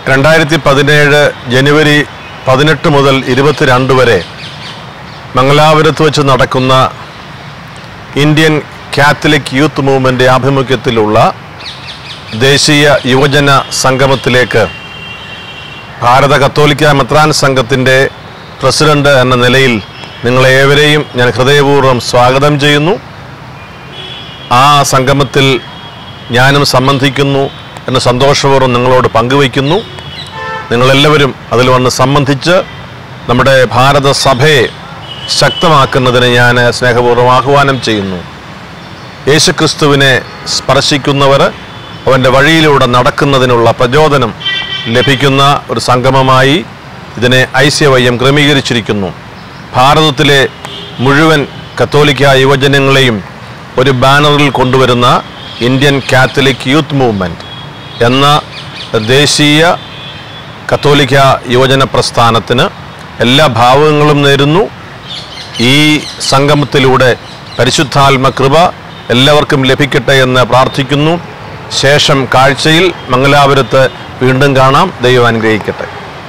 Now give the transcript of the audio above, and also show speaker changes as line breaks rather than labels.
രണ്ടായിരത്തി പതിനേഴ് ജനുവരി പതിനെട്ട് മുതൽ ഇരുപത്തിരണ്ട് വരെ മംഗലാപുരത്ത് വെച്ച് നടക്കുന്ന ഇന്ത്യൻ കാത്തലിക് യൂത്ത് മൂവ്മെൻ്റ് ആഭിമുഖ്യത്തിലുള്ള ദേശീയ യുവജന സംഗമത്തിലേക്ക് ഭാരത കത്തോലിക്ക മെത്രാൻ സംഘത്തിൻ്റെ പ്രസിഡന്റ് എന്ന നിലയിൽ നിങ്ങളേവരെയും ഞാൻ ഹൃദയപൂർവ്വം സ്വാഗതം ചെയ്യുന്നു ആ സംഗമത്തിൽ ഞാനും സംബന്ധിക്കുന്നു എന്ന് സന്തോഷപൂർവ്വം നിങ്ങളോട് പങ്കുവയ്ക്കുന്നു നിങ്ങളെല്ലാവരും അതിൽ വന്ന് സംബന്ധിച്ച് നമ്മുടെ ഭാരത സഭയെ ശക്തമാക്കുന്നതിന് ഞാൻ സ്നേഹപൂർവ്വം ആഹ്വാനം ചെയ്യുന്നു യേശുക്രിസ്തുവിനെ സ്പർശിക്കുന്നവർ അവൻ്റെ വഴിയിലൂടെ നടക്കുന്നതിനുള്ള പ്രചോദനം ലഭിക്കുന്ന ഒരു സംഗമമായി ഇതിനെ ഐസ്യവയ്യം ക്രമീകരിച്ചിരിക്കുന്നു ഭാരതത്തിലെ മുഴുവൻ കത്തോലിക്ക യുവജനങ്ങളെയും ഒരു ബാനറിൽ കൊണ്ടുവരുന്ന ഇന്ത്യൻ കാത്തലിക് യൂത്ത് മൂവ്മെൻറ്റ് എന്ന ദേശീയ കത്തോലിക്ക യുവജന പ്രസ്ഥാനത്തിന് എല്ലാ ഭാവങ്ങളും നേരുന്നു ഈ സംഗമത്തിലൂടെ പരിശുദ്ധാത്മ കൃപ എല്ലാവർക്കും ലഭിക്കട്ടെ എന്ന് പ്രാർത്ഥിക്കുന്നു ശേഷം കാഴ്ചയിൽ മംഗലാപുരത്ത് വീണ്ടും കാണാം ദൈവം അനുഗ്രഹിക്കട്ടെ